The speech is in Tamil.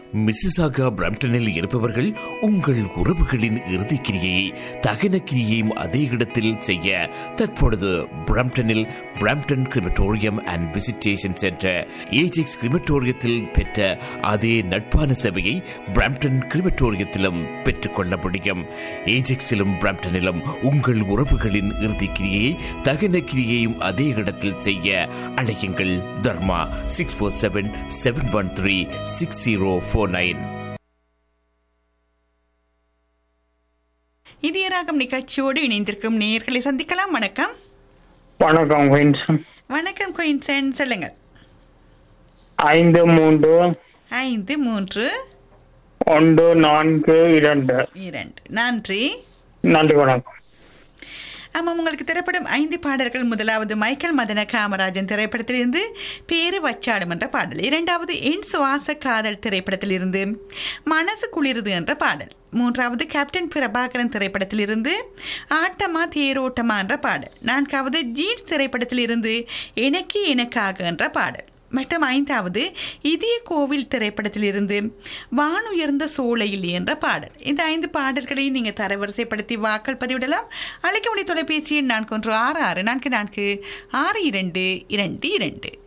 மிசிசாகா பிரம்டனில் இருப்பவர்கள் உங்கள் உறவுகளின் இறுதிக்கிரியை தகன கிரியையும் அதே இடத்தில் செய்ய தற்பொழுது பிரம்டனில் Brampton crematorium and visitation centre Ajax கிரிமட்டோரியத்தில் பெற்ற அதே நட்பான சேவையை பிரம்டன் கிரிமட்டோரியத்திலும் பெற்றுக்கொள்ள முடியும் ஏஜெக்ஸிலும் பிரம்டனிலும் உங்கள் உறவுகளின் இறுதிக்கிரியை தகன கிரியையும் அதே இடத்தில் செய்ய அழையுங்கள் Dharma six four seven seven one three six zero four nine Idhayaragam நிகழ்ச்சியோடு இணைந்திருக்கும் நேயர்களை சந்திக்கலாம் வணக்கம் வணக்கம் வின்சன் வணக்கம் குயின்சன் சொல்லுங்க ஐந்து மூன்று ஐந்து மூன்று ஒன்று நான்கு இரண்டு இரண்டு நன்றி நன்றி வணக்கம் ஆமாம் உங்களுக்கு திரைப்படம் ஐந்து பாடல்கள் முதலாவது மைக்கேல் மதன காமராஜன் திரைப்படத்திலிருந்து பேரு வச்சாடும் என்ற பாடல் இரண்டாவது என் சுவாச காதல் திரைப்படத்திலிருந்து மனசு குளிருது என்ற பாடல் மூன்றாவது கேப்டன் பிரபாகரன் திரைப்படத்திலிருந்து ஆட்டமா தேரோட்டமா என்ற பாடல் நான்காவது ஜீன்ஸ் திரைப்படத்திலிருந்து எனக்கு எனக்காக என்ற பாடல் மற்றும் ஐந்தாவது இதய கோவில் திரைப்படத்திலிருந்து வானுயர்ந்த சோலையில் என்ற பாடல் இந்த ஐந்து பாடல்களையும் நீங்கள் தரவரிசைப்படுத்தி வாக்கள் பதிவிடலாம் அழைக்க முடிய தொலைபேசி எண் நான்கு ஒன்று ஆறு ஆறு நான்கு நான்கு ஆறு இரண்டு இரண்டு இரண்டு